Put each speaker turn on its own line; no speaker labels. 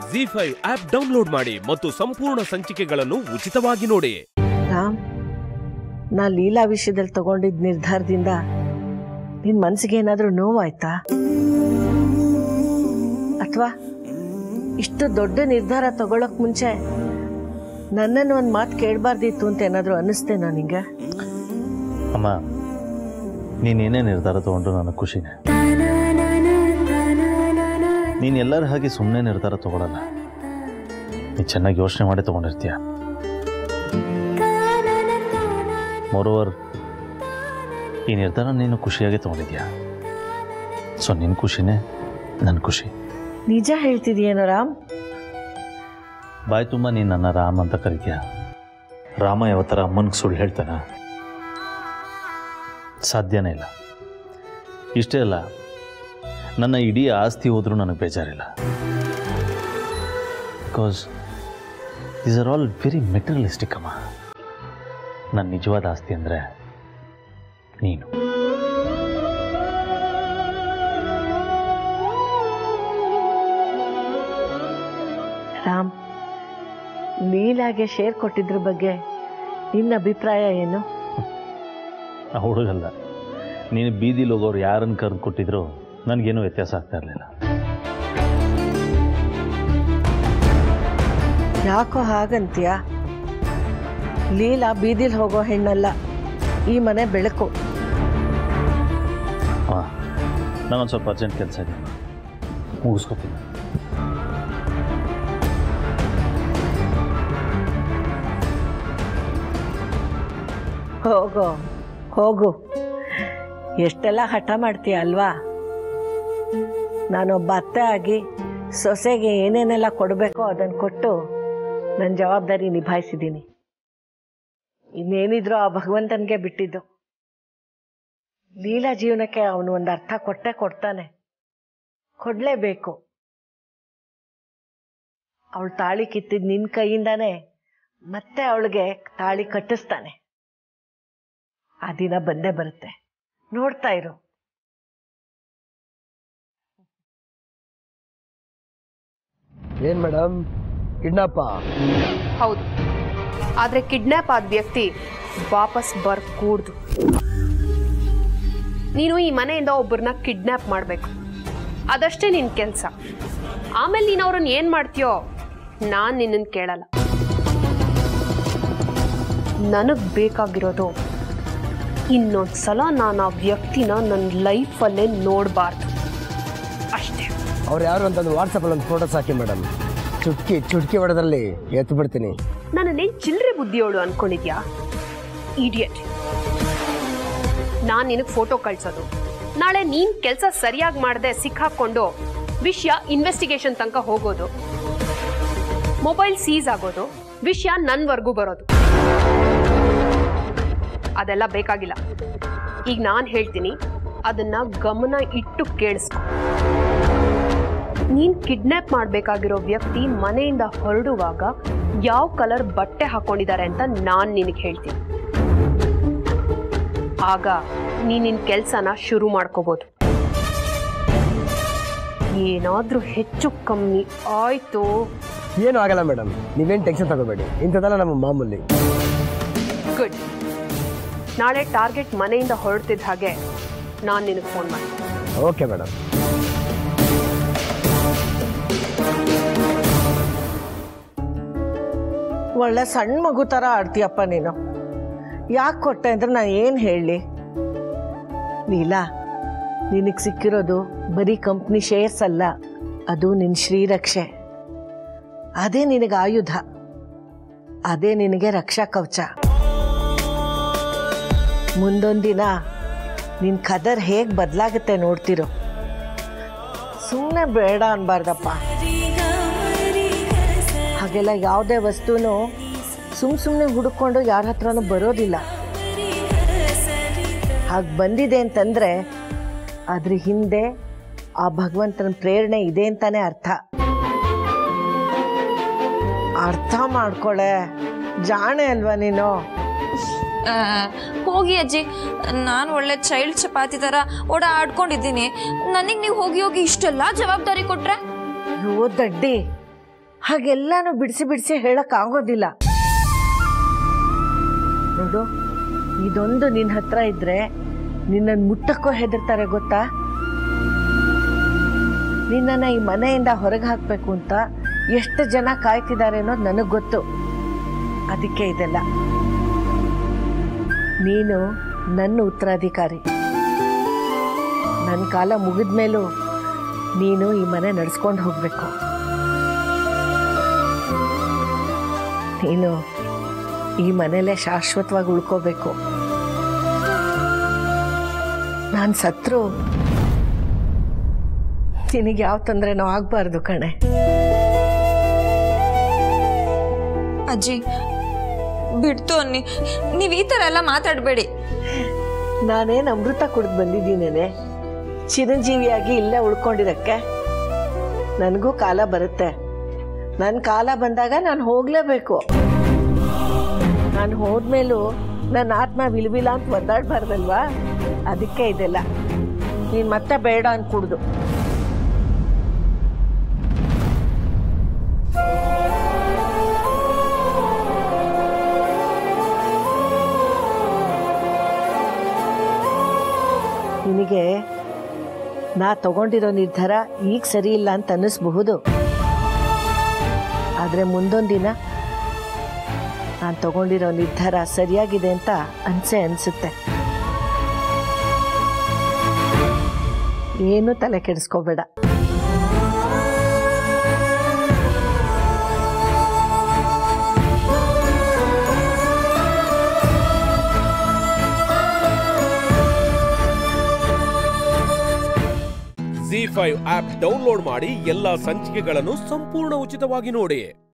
G five app download ಮಾಡಿ ಮತ್ತು ಸಂಪೂರ್ಣ ಸಂಚಿಕೆಗಳನ್ನು ಉಚಿತವಾಗಿ ನೋಡಿ
ರಾಮ್ ನಾ ಲೀಲಾ ವಿಷಯದಲ್ಲಿ ತಗೊಂಡಿದ್ದ ನಿರ್ಧಾರದಿಂದ ನಿನ್ ಮನ್ಸಿಗೆ ಏನಾದ್ರೂ ನೋವಾಯ್ತಾ ಅಥವಾ ಇಷ್ಟು ದೊಡ್ಡ ನಿರ್ಧಾರ ತಗೊಳಕ್ ಮುಂಚೆ ನನ್ನನ್ನು ಒಂದ್ ಮಾತು ಕೇಳಬಾರ್ದಿತ್ತು ಅಂತ ಏನಾದ್ರೂ ಅನ್ನಿಸ್ತೇನಾ ನಿಂಗೆ
ಅಮ್ಮ ನೀನೇನೇ ನಿರ್ಧಾರ ತಗೊಂಡ್ರು ನನಗೆ ಖುಷಿನೇ ನೀನು ಎಲ್ಲರ ಹಾಗೆ ಸುಮ್ಮನೆ ನಿರ್ಧಾರ ತಗೊಳಲ್ಲ ನೀನು ಚೆನ್ನಾಗಿ ಯೋಚನೆ ಮಾಡಿ ತಗೊಂಡಿರ್ತೀಯ ಮೋರೋವರ್ ಈ ನಿರ್ಧಾರ ನೀನು ಖುಷಿಯಾಗಿ ತಗೊಂಡಿದ್ಯಾ ಸೊ ನಿನ್ನ ಖುಷಿನೇ ನನ್ನ ಖುಷಿ
ನಿಜ ಹೇಳ್ತಿದ್ಯೇನೋ ರಾಮ್
ಬಾಯ್ ತುಂಬ ನೀನು ನನ್ನ ರಾಮ್ ಅಂತ ಕರಿತೀಯ ರಾಮ ಯಾವತ್ತರ ಅಮ್ಮನಿಗೆ ಸುಳ್ಳು ಹೇಳ್ತಾನ ಸಾಧ್ಯನೇ ಇಲ್ಲ ಇಷ್ಟೇ ಅಲ್ಲ ನನ್ನ ಇಡೀ ಆಸ್ತಿ ಹೋದರೂ ನನಗೆ ಬೇಜಾರಿಲ್ಲ because these are all very materialistic ಅಮ್ಮ ನನ್ನ ನಿಜವಾದ ಆಸ್ತಿ ಅಂದರೆ ನೀನು
ರಾಮ್ ಲೀಲಾಗೆ ಶೇರ್ ಕೊಟ್ಟಿದ್ರ ಬಗ್ಗೆ ನಿನ್ನ ಅಭಿಪ್ರಾಯ ಏನು
ಆ ಹುಡುಗಲ್ಲ ನೀನು ಬೀದಿಲಿ ಹೋಗೋರು ಯಾರನ್ನು ಕರೆದು ಕೊಟ್ಟಿದ್ರು ನನಗೇನು ವ್ಯತ್ಯಾಸ ಆಗ್ತಾ ಇರಲಿಲ್ಲ
ಯಾಕೋ ಹಾಗಂತೀಯ ಲೀಲಾ ಬೀದಿಲ್ ಹೋಗೋ ಹೆಣ್ಣಲ್ಲ ಈ ಮನೆ ಬೆಳಕು
ಹಾಂ ನಾನೊಂದು ಸ್ವಲ್ಪ ಅರ್ಜೆಂಟ್ ಕೆಲಸ ಇದೆ ಮುಗಿಸ್ಕೊತೀನಿ
ಹೋಗೋ ಹೋಗು ಎಷ್ಟೆಲ್ಲ ಹಠ ಮಾಡ್ತೀಯ ಅಲ್ವಾ ನಾನೊಬ್ಬ ಅತ್ತೆ ಆಗಿ ಸೊಸೆಗೆ ಏನೇನೆಲ್ಲ ಕೊಡಬೇಕೋ ಅದನ್ನು ಕೊಟ್ಟು ನನ್ನ ಜವಾಬ್ದಾರಿ ನಿಭಾಯಿಸಿದ್ದೀನಿ ಇನ್ನೇನಿದ್ರು ಆ ಭಗವಂತನಿಗೆ ಬಿಟ್ಟಿದ್ದು ಲೀಲಾ ಜೀವನಕ್ಕೆ ಅವನು ಒಂದು ಅರ್ಥ ಕೊಟ್ಟೆ ಕೊಡ್ತಾನೆ ಕೊಡಲೇಬೇಕು ಅವಳು ತಾಳಿ ಕಿತ್ತಿದ್ ನಿನ್ನ ಕೈಯಿಂದಾನೆ ಮತ್ತೆ ಅವಳಿಗೆ ತಾಳಿ ಕಟ್ಟಿಸ್ತಾನೆ ಆ ದಿನ ಬಂದೇ ಬರುತ್ತೆ ನೋಡ್ತಾ ಇರು
ಏನ್ ಮೇಡಮ್ ಕಿಡ್ನಾಪ
ಹೌದು ಆದರೆ ಕಿಡ್ನ್ಯಾಪ್ ಆದ ವ್ಯಕ್ತಿ ವಾಪಸ್ ಬರ್ಕೂಡ್ದು ನೀನು ಈ ಮನೆಯಿಂದ ಒಬ್ಬರನ್ನ ಕಿಡ್ನ್ಯಾಪ್ ಮಾಡಬೇಕು ಅದಷ್ಟೇ ನಿನ್ನ ಕೆಲಸ ಆಮೇಲೆ ನೀನು ಅವ್ರನ್ನ ಏನು ಮಾಡ್ತೀಯೋ ನಾನು ನಿನ್ನನ್ನು ಕೇಳಲ್ಲ ನನಗೆ ಬೇಕಾಗಿರೋದು ಇನ್ನೊಂದು ಸಲ ನಾನು ಆ ವ್ಯಕ್ತಿನ ನನ್ನ ಲೈಫಲ್ಲೇ ನೋಡಬಾರ್ದು ಅಷ್ಟೇ
ಅವ್ರು ಯಾರು ಅಂತ ಒಂದು ವಾಟ್ಸಪ್ಪಲ್ಲಿ ಒಂದು ಫೋಟೋಸ್ ಹಾಕಿ ಮೇಡಮ್ ಚುಟ್ಕಿ ಚುಟ್ಕಿ ಹೊಡೆದಲ್ಲಿ ಎತ್ತು ಬಿಡ್ತೀನಿ
ನನ್ನೇನು ಚಿಲ್ಲರೆ ಬುದ್ಧಿಯೋಳು ಅನ್ಕೊಂಡಿದ್ಯಾ ಇಡಿಯಟ್ ನಾನು ನಿನಗೆ ಫೋಟೋ ಕಳ್ಸೋದು ನಾಳೆ ನೀನ್ ಕೆಲಸ ಸರಿಯಾಗಿ ಮಾಡದೆ ಸಿಕ್ಕಾಕೊಂಡು ವಿಷಯ ಇನ್ವೆಸ್ಟಿಗೇಷನ್ ತನಕ ಹೋಗೋದು ಮೊಬೈಲ್ ಸೀಸ್ ಆಗೋದು ವಿಷಯ ನನ್ವರೆಗೂ ಬರೋದು ಅದೆಲ್ಲ ಬೇಕಾಗಿಲ್ಲ ಈಗ ನಾನು ಹೇಳ್ತೀನಿ ಅದನ್ನ ಗಮನ ಇಟ್ಟು ಕೇಳಿಸ್ಕೊ ನೀನ್ ಕಿಡ್ನಾಪ್ ಮಾಡ್ಬೇಕಾಗಿರೋ ವ್ಯಕ್ತಿ ಮನೆಯಿಂದ ಹೊರಡುವಾಗ ಯಾವ ಕಲರ್ ಬಟ್ಟೆ ಹಾಕೊಂಡಿದ್ದಾರೆ ಅಂತ ನಾನ್ ನಿನಗೆ ಹೇಳ್ತೀನಿ ಆಗ ನೀನ್ ನಿನ್ ಕೆಲ್ಸನ ಶುರು ಮಾಡ್ಕೋಬಹುದು ಏನಾದ್ರೂ ಹೆಚ್ಚು ಕಮ್ಮಿ ಆಯ್ತು
ಏನು ಆಗಲ್ಲ ಮೇಡಮ್ ನೀವೇನು ಟೆನ್ಷನ್ ತಗೋಬೇಡಿ ಇಂಥದ್ದೆಲ್ಲ ನಮ್ಮ ಮಾಮೂಲಿ
ಗುಡ್ ನಾಳೆ ಟಾರ್ಗೆಟ್ ಮನೆಯಿಂದ ಹೊರಡ್ತಿದ್ದ ಹಾಗೆ ನಾನು ನಿನಗೆ ಫೋನ್ ಮಾಡ್ತೀನಿ
ಓಕೆ ಮೇಡಮ್
ಒಳ್ಳೆ ಸಣ್ಣ ಮಗು ಥರ ಆಡ್ತೀಯಪ್ಪ ನೀನು ಯಾಕೆ ಕೊಟ್ಟೆ ಅಂದ್ರೆ ನಾನು ಏನು ಹೇಳಲಿ ನೀಲಾ ನಿನಗೆ ಸಿಕ್ಕಿರೋದು ಬರೀ ಕಂಪ್ನಿ ಶೇರ್ಸ್ ಅಲ್ಲ ಅದು ನಿನ್ನ ಶ್ರೀರಕ್ಷೆ ಅದೇ ನಿನಗೆ ಆಯುಧ ಅದೇ ನಿನಗೆ ರಕ್ಷಾ ಕವಚ ಮುಂದೊಂದಿನ ನಿನ್ನ ಕದರ್ ಹೇಗೆ ಬದಲಾಗುತ್ತೆ ನೋಡ್ತಿರೋ ಸುಮ್ಮನೆ ಬೇಡ ಅನ್ಬಾರ್ದಪ್ಪ ಹಾಗೆಲ್ಲ ಯಾವುದೇ ವಸ್ತುನೂ ಸುಮ್ ಸುಮ್ಮನೆ ಹುಡುಕೊಂಡು ಯಾರ ಹತ್ರನೂ ಬರೋದಿಲ್ಲ ಹಾಗೆ ಬಂದಿದೆ ಅಂತಂದ್ರೆ ಅದ್ರ ಹಿಂದೆ ಆ ಭಗವಂತನ ಪ್ರೇರಣೆ ಇದೆ ಅಂತಾನೆ ಅರ್ಥ ಅರ್ಥ ಮಾಡ್ಕೊಳೆ ಜಾಣೆ ಅಲ್ವಾ ನೀನು
ಆ, ಹೋಗಿ ಅಜ್ಜಿ ನಾನು ಒಳ್ಳೆ ಚೈಲ್ಡ್ ಚಪಾತಿ ಥರ ಓಡ ಆಡ್ಕೊಂಡಿದ್ದೀನಿ ನನಗೆ ನೀವು ಹೋಗಿ ಹೋಗಿ ಇಷ್ಟೆಲ್ಲ ಜವಾಬ್ದಾರಿ ಕೊಟ್ರೆ
ಅಯ್ಯೋ ದಡ್ಡಿ ಹಾಗೆಲ್ಲಾನು ಬಿಡಿಸಿ ಬಿಡಿಸಿ ಹೇಳೋಕ್ಕಾಗೋದಿಲ್ಲ ನೋಡು ಇದೊಂದು ನಿನ್ನ ಹತ್ರ ಇದ್ರೆ ನಿನ್ನನ್ನು ಮುಟ್ಟಕ್ಕೂ ಹೆದರ್ತಾರೆ ಗೊತ್ತಾ ನಿನ್ನನ್ನು ಈ ಮನೆಯಿಂದ ಹೊರಗೆ ಹಾಕಬೇಕು ಅಂತ ಎಷ್ಟು ಜನ ಕಾಯ್ತಿದ್ದಾರೆ ಅನ್ನೋದು ನನಗೆ ಗೊತ್ತು ಅದಕ್ಕೆ ಇದೆಲ್ಲ ನೀನು ನನ್ನ ಉತ್ತರಾಧಿಕಾರಿ ನನ್ನ ಕಾಲ ಮುಗಿದ ಮೇಲೂ ನೀನು ಈ ಮನೆ ನಡೆಸ್ಕೊಂಡು ಹೋಗಬೇಕು ನೀನು ಈ ಮನೇಲೆ ಶಾಶ್ವತವಾಗಿ ಉಳ್ಕೋಬೇಕು ನಾನು ಸತ್ರು ನಿನಗೆ ಯಾವ ತೊಂದರೆನೂ ಆಗಬಾರ್ದು ಕಣೆ
ಅಜ್ಜಿ ಬಿಡ್ತು ಅನ್ನಿ ನೀವು ಈ ಥರ ಎಲ್ಲ ಮಾತಾಡಬೇಡಿ
ನಾನೇನು ಅಮೃತ ಕುಡಿದು ಬಂದಿದ್ದೀನೇನೆ ಚಿರಂಜೀವಿಯಾಗಿ ಇಲ್ಲೇ ಉಳ್ಕೊಂಡಿರಕ್ಕೆ ನನಗೂ ಕಾಲ ಬರುತ್ತೆ ನನ್ನ ಕಾಲ ಬಂದಾಗ ನಾನು ಹೋಗಲೇಬೇಕು ನಾನು ಹೋದ್ಮೇಲೂ ನನ್ನ ಆತ್ಮ ವಿಲ್ವಿಲ ಅಂತ ಒದ್ದಾಡಬಾರ್ದಲ್ವಾ ಅದಕ್ಕೆ ಇದೆಲ್ಲ ನೀನು ಮತ್ತೆ ಬೇಡ ಅನ್ಕೂಡ್ದು ನಿನಗೆ ನಾ ತಗೊಂಡಿರೋ ನಿರ್ಧಾರ ಈಗ ಸರಿ ಇಲ್ಲ ಅಂತ ಅನ್ನಿಸ್ಬಹುದು ಆದರೆ ಮುಂದೊಂದು ದಿನ ನಾನು ತಗೊಂಡಿರೋ ನಿರ್ಧಾರ ಸರಿಯಾಗಿದೆ ಅಂತ ಅನ್ಸೆ ಅನಿಸುತ್ತೆ ಏನು ತಲೆ ಕೆಡಿಸ್ಕೋಬೇಡ
ಜಿ ಫೈವ್ ಆಪ್ ಡೌನ್ಲೋಡ್ ಮಾಡಿ ಎಲ್ಲಾ ಸಂಚಿಕೆಗಳನ್ನು ಸಂಪೂರ್ಣ ಉಚಿತವಾಗಿ ನೋಡಿ